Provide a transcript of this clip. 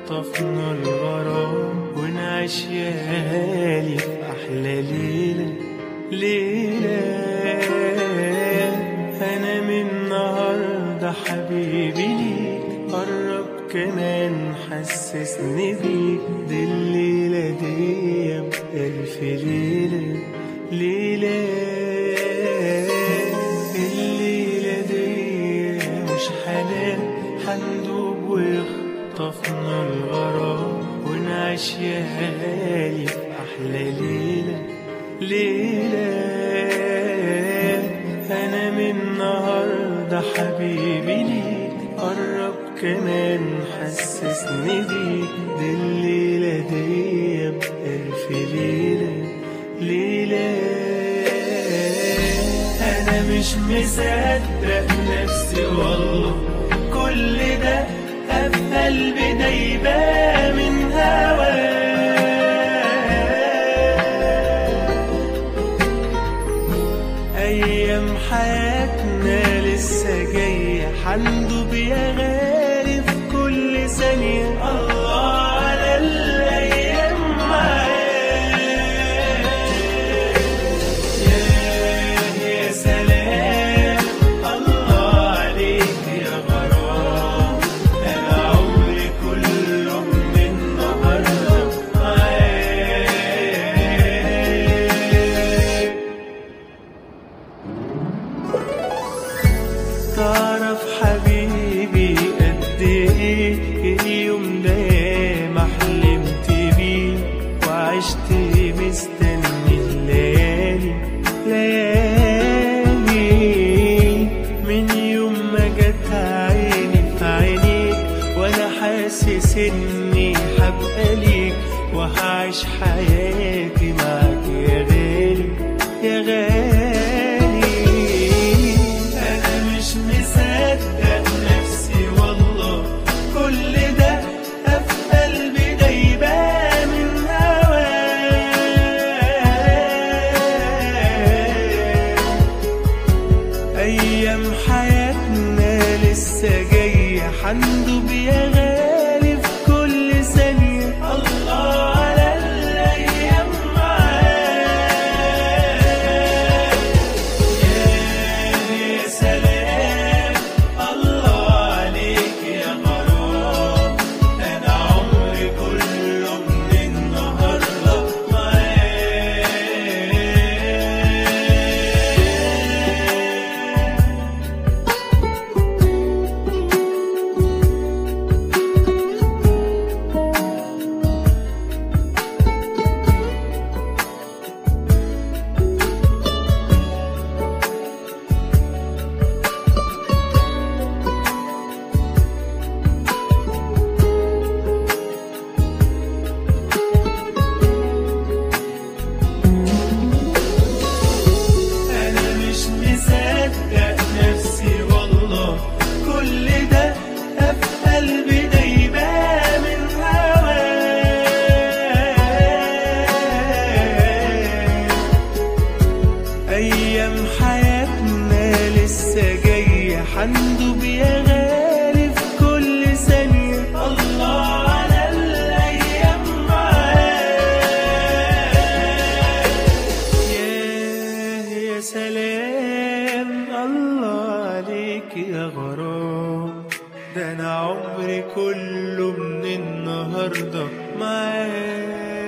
يخطفنا الغرام ونعيش يالي في أحلى ليلة ليلة أنا من النهاردة حبيبي ليك قرب كمان حسسني بيك دي الليلة دي بألف ليلة ليلة الليلة دي مش حنان حندوب ويخطفنا الغرام ونعيش يالي في أحلى ليلة ليلة أنا من النهاردة حبيبي ليك قرب كمان حسسني بيك دي الليلة دي بألف ليلة ليلة أنا مش مصدق نفسي والله كل ده في قلبي دايبة من هواك أيام حياتنا لسه جاية حندوب يا غالي في كل ثانية الله على الأيام معاك يا يا سلام الله عليك يا غرام أنا عمري كله من النهاردة معاك تعرف حبيبي قد ايه اليوم ده ما حلمت بيه وعشت مستني الليالي ليالي من يوم ما جت عيني في عينيك وانا حاسس اني هبقى ليك وهعيش حياتي معاك يا غالي يا غالي انا مش مصدق نفسي والله كل ده في قلبي دايبة من هواك أيام حياتنا لسه جاية حندوب يا غالي في كل ثانية الله على الأيام معاك يا سلام الله عليك يا غرام أنا عمري كله من النهاردة معاك أنا مش مصدق نفسي والله كل ده في قلبي دايبة من هواك أيام حياتنا لسه جاية حندوب يا غالي في كل ثانية الله على الأيام معاك يا يا سلام الله عليك يا غرام ده انا عمري كله من النهارده معاك